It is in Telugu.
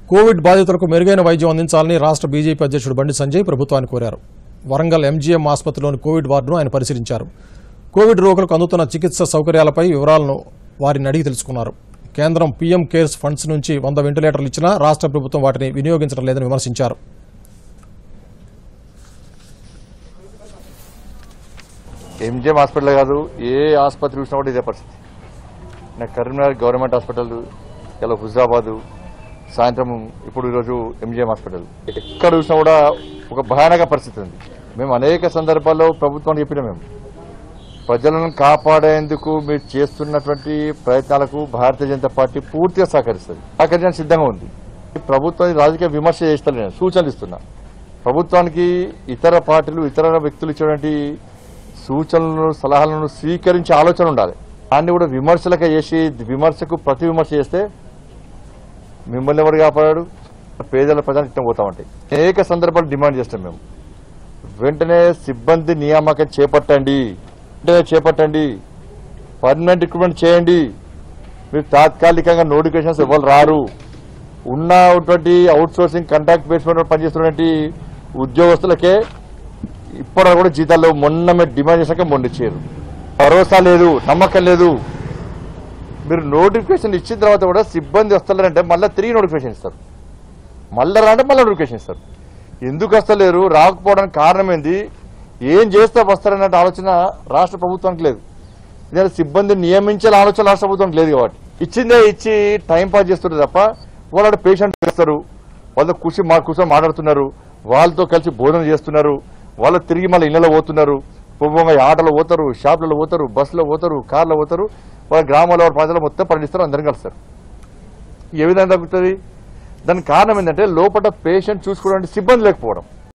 కోవిడ్ బాధితులకు మెరుగైన వైద్యం అందించాలని రాష్ట్ర బీజేపీ అధ్యక్షుడు బండి సంజయ్ ప్రభుత్వాన్ని కోరారు వరంగల్ ఎంజీఎం ఆసుపత్రిలోని కోవిడ్ వార్డును ఆయన పరిశీలించారు కోవిడ్ రోగులకు అందుతున్న చికిత్స సౌకర్యాలపై వివరాలను వారిని అడిగి తెలుసుకున్నారు కేంద్రం పీఎం కేర్స్ ఫండ్స్ నుంచి వంద వెంటిలేటర్లు ఇచ్చినా రాష్ట్ర ప్రభుత్వం వాటిని వినియోగించడం లేదని విమర్శించారు ఎంజిఎం హాస్పిటల్ కాదు ఏ ఆసుపత్రి చూసినా కూడా ఇదే పరిస్థితి నాకు కరీంనగర్ గవర్నమెంట్ హాస్పిటల్ ఇలా హుజాబాదు సాయంత్రం ఇప్పుడు ఈరోజు ఎంజిఎం హాస్పిటల్ ఎక్కడ చూసినా కూడా ఒక భయానక పరిస్థితి ఉంది మేము అనేక సందర్భాల్లో ప్రభుత్వానికి చెప్పిన మేము ప్రజలను కాపాడేందుకు మీరు చేస్తున్నటువంటి ప్రయత్నాలకు భారతీయ జనతా పార్టీ పూర్తిగా సహకరిస్తుంది సహకరించడానికి సిద్ధంగా ఉంది ప్రభుత్వం రాజకీయ విమర్శ చేస్తాను నేను సూచనలు ఇస్తున్నా ప్రభుత్వానికి ఇతర పార్టీలు ఇతర వ్యక్తులు ఇచ్చినటువంటి సూచనలను సలహాలను స్వీకరించే ఆలోచన ఉండాలి దాన్ని కూడా విమర్శలకే చేసి విమర్శకు ప్రతి విమర్శ చేస్తే మిమ్మల్ని ఎవరు కాపాడాడు పేదల ప్రజలకు ఇష్టం పోతా ఉంటాయి అనేక సందర్భాలు డిమాండ్ చేస్తాం మేము వెంటనే సిబ్బంది నియామకం చేపట్టండి వెంటనే చేపట్టండి పర్మనెంట్ రిక్రూట్మెంట్ చేయండి మీరు తాత్కాలికంగా నోటిఫికేషన్స్ ఎవరు రారు ఉన్నటువంటి అవుట్ సోర్సింగ్ కాంట్రాక్ట్ బేస్ మీద పనిచేస్తున్నటువంటి ఉద్యోగస్తులకే ఇప్పుడు కూడా జీతాల్లో మొన్న మీరు డిమాండ్ చేశాక మొన్న ఇచ్చారు భరోసా లేదు నమ్మకం లేదు మీరు నోటిఫికేషన్ ఇచ్చిన తర్వాత కూడా సిబ్బంది వస్తలేరంటే మళ్ళీ తిరిగి నోటిఫికేషన్ ఇస్తారు మళ్ళీ రాంటే మళ్ళీ నోటిఫికేషన్ ఇస్తారు ఎందుకు వస్తలేరు రాకపోవడానికి కారణం ఏంది ఏం చేస్తే వస్తారన్న ఆలోచన రాష్ట్ర ప్రభుత్వానికి లేదు ఎందుకంటే సిబ్బందిని నియమించాల ఆలోచన రాష్ట్ర ప్రభుత్వానికి లేదు కాబట్టి ఇచ్చిందే ఇచ్చి టైం పాస్ చేస్తుంటారు తప్ప వాళ్ళు పేషెంట్ చేస్తారు వాళ్ళతో కూర్చి మా కూర్చొని మాట్లాడుతున్నారు వాళ్ళతో కలిసి భోజనం చేస్తున్నారు వాళ్ళు తిరిగి మళ్ళీ ఇళ్లలో పోతున్నారు పూర్వంగా ఆటోలో పోతారు షాపులలో పోతారు బస్సులో పోతారు కార్లో పోతారు వాళ్ళ గ్రామాల్లో వాళ్ళ ప్రజలు మొత్తం పండిస్తారు అందరం కలుస్తారు ఏ విధంగా తగ్గుతుంది దానికి కారణం ఏంటంటే లోపల పేషెంట్ చూసుకోవడానికి సిబ్బంది లేకపోవడం